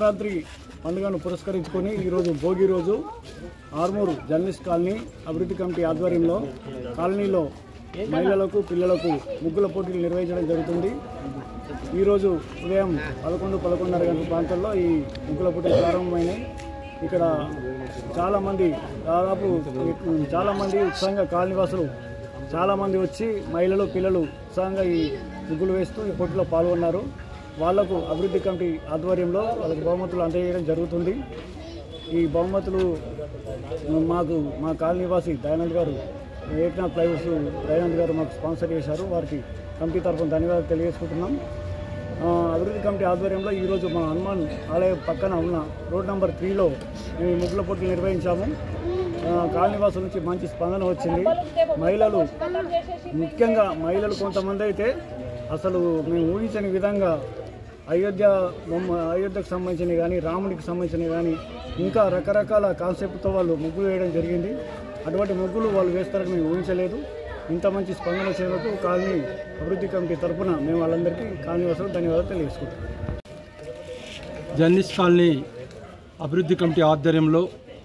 సంక్రాంతి పండుగను పురస్కరించుకొని ఈరోజు భోగి రోజు ఆర్మూరు జర్నలిస్ట్ కాలనీ అభివృద్ధి కమిటీ ఆధ్వర్యంలో కాలనీలో మహిళలకు పిల్లలకు ముగ్గుల పోటీలు నిర్వహించడం జరుగుతుంది ఈరోజు ఉదయం పదకొండు పదకొండున్నర గంటల ప్రాంతాల్లో ఈ ముగ్గుల పోటీలు ప్రారంభమైనాయి ఇక్కడ చాలామంది దాదాపు చాలామంది ఉత్సాహంగా కాలనీవాసులు చాలామంది వచ్చి మహిళలు పిల్లలు ఉత్సాహంగా ఈ ముగ్గులు వేస్తూ ఈ పోటీలో పాల్గొన్నారు వాళ్లకు అభివృద్ధి కమిటీ ఆధ్వర్యంలో వాళ్ళకి బహుమతులు అందజేయడం జరుగుతుంది ఈ బహుమతులు మాకు మా కాలనీవాసి దయానంద్ గారు ఏక్నాథ్ ప్లైవుడ్స్ దయానంద్ గారు మాకు స్పాన్సర్ చేశారు వారికి కమిటీ తరఫున ధన్యవాదాలు తెలియజేసుకుంటున్నాం ఆ, అభివృద్ధి కమిటీ ఆధ్వర్యంలో ఈరోజు మా హనుమాన్ ఆలయం పక్కన ఉన్న రోడ్ నెంబర్ త్రీలో మేము ఈ ముగ్గుల పోటీలు నిర్వహించాము ఆ, కాలనీవాసుల నుంచి మంచి స్పందన వచ్చింది మహిళలు ముఖ్యంగా మహిళలు కొంతమంది అయితే అసలు మేము ఊహించని విధంగా అయోధ్య బొమ్మ అయోధ్యకు సంబంధించినవి కానీ రాముడికి సంబంధించినవి కానీ ఇంకా రకరకాల కాన్సెప్ట్తో వాళ్ళు ముగ్గులు వేయడం జరిగింది అటువంటి ముగ్గులు వాళ్ళు వేస్తారని మేము ఊహించలేదు ఇంత మంచి స్పందన వచ్చినందుకు కాలనీ అభివృద్ధి కమిటీ తరపున మేము వాళ్ళందరికీ కాలనీ వాసులకు ధన్యవాదాలు తెలియజేసుకుంటాం జర్నలిస్ట్ కాలనీ అభివృద్ధి కమిటీ ఆధ్వర్యంలో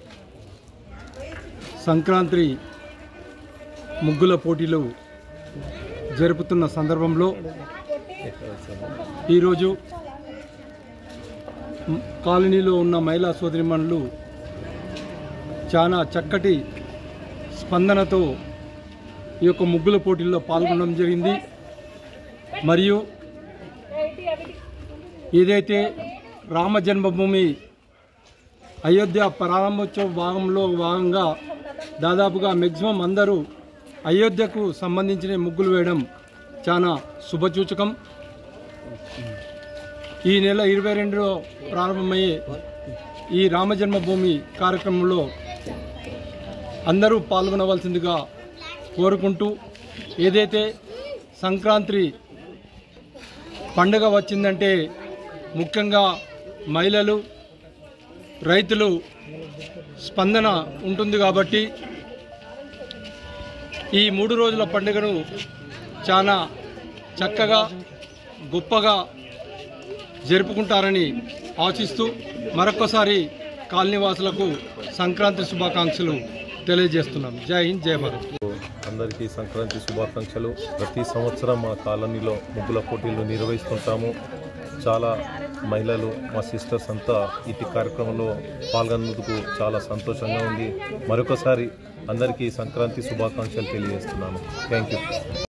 సంక్రాంతి ముగ్గుల పోటీలు జరుపుతున్న సందర్భంలో ఈరోజు మ్, కాలనీలో ఉన్న మహిళా సోదరిమణులు చాలా చక్కటి స్పందనతో ఈ యొక్క ముగ్గుల పోటీల్లో పాల్గొనడం జరిగింది మరియు ఏదైతే రామ జన్మభూమి అయోధ్య ప్రారంభోత్సవ భాగంలో భాగంగా దాదాపుగా మ్యాక్సిమం అందరూ అయోధ్యకు సంబంధించిన ముగ్గులు వేయడం చాలా శుభసూచకం ఈ నెల ఇరవై రెండులో ప్రారంభమయ్యే ఈ రామ జన్మభూమి కార్యక్రమంలో అందరూ పాల్గొనవలసిందిగా కోరుకుంటూ ఏదైతే సంక్రాంతి పండుగ వచ్చిందంటే ముఖ్యంగా మహిళలు రైతులు స్పందన ఉంటుంది కాబట్టి ఈ మూడు రోజుల పండుగను చాలా చక్కగా గొప్పగా జరుపుకుంటారని ఆశిస్తూ మరొకసారి కాలనీవాసులకు సంక్రాంతి శుభాకాంక్షలు తెలియజేస్తున్నాం జై హింద్ జై భారత్ అందరికీ సంక్రాంతి శుభాకాంక్షలు ప్రతి సంవత్సరం మా కాలనీలో ముగ్గుల పోటీలు నిర్వహిస్తుంటాము చాలా మహిళలు మా సిస్టర్స్ అంతా ఇటు కార్యక్రమంలో పాల్గొన్నందుకు చాలా సంతోషంగా ఉంది మరొకసారి అందరికీ సంక్రాంతి శుభాకాంక్షలు తెలియజేస్తున్నాను థ్యాంక్ యూ